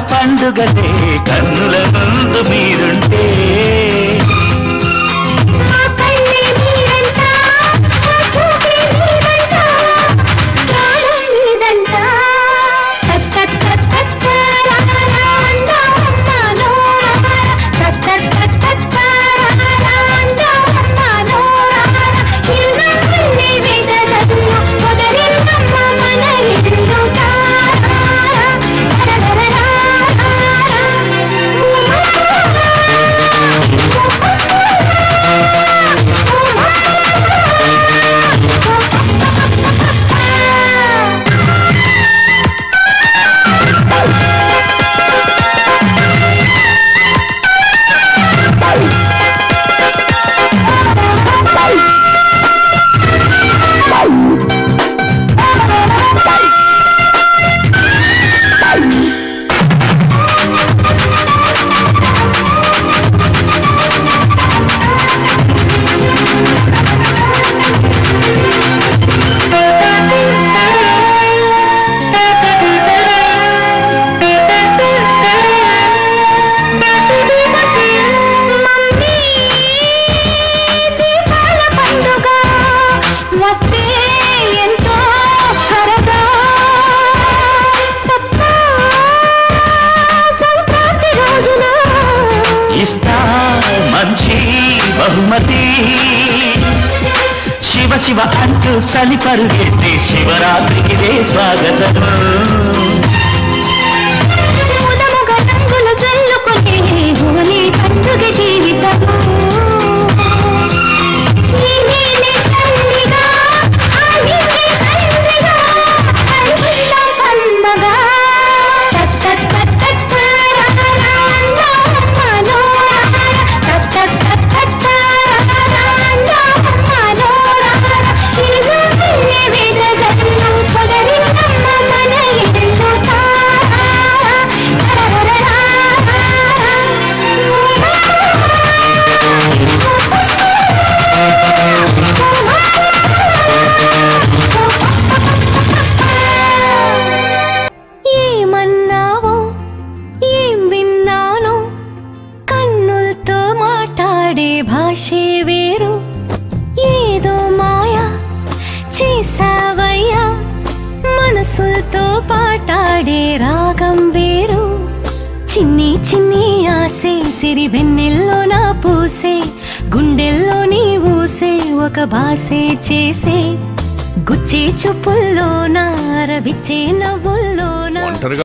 పండుగలే కన్నుల ముందు మీరుంటే మా కళ్ళే మీరంట మా చూపే మీరంట ప్రాణం మీదంట టట్ టట్ టట్ టట్ టారారా అందాలమ్మ నోరారా టట్ టట్ టట్ టట్ టారారా అందాలమ్మ నోరారా ఇల్లందుల్ని వెదజల్లు పొదరిల్లమ్మ మన ఇల్లు తారారా మమ్మీ దీపాల పండుగ వస్తే ఎంతో సరదా పప్ప సంక్రాంతి రోజున ఇస్తా మంచి బహుమతి శివ శివ అంటూ చలి పరుగెత్తే శివరాత్రికి ఇదే స్వాగతము ముదముగ రంగులు చల్లుకునే హోలీ పండుగ జీవితము ఈ నీలి తల్లిగా, ఆ నీలి తండ్రిగా, కలిసిల్లం పండగ. టట్ టట్ టట్ టట్ టారారా, అందాలమ్మ నోరారా. టట్ టట్ టట్ టట్ టారారా, అందాలమ్మ నోరారా. ఇరుగాలిని వెదజల్లు పొదరిల్లమ్మ మన ఇల్లు తారారా. ఏమన్నావో ఏం విన్నానో కన్నులతో మాట్లాడే భాషే వేరు ఏదో మాయా చేసావయ్యా మనసులతో పాటాడే రాగం వేరు చిన్ని చిన్ని ఆసే సిరి వెన్నెల్లో నా పూసే గుండెల్లో నీ ఊసే ఒక భాసే చేసే గుచ్చే చూపుల్లో నా రవిచ్చే నవ్వుల్లో నా ఒంటరిగా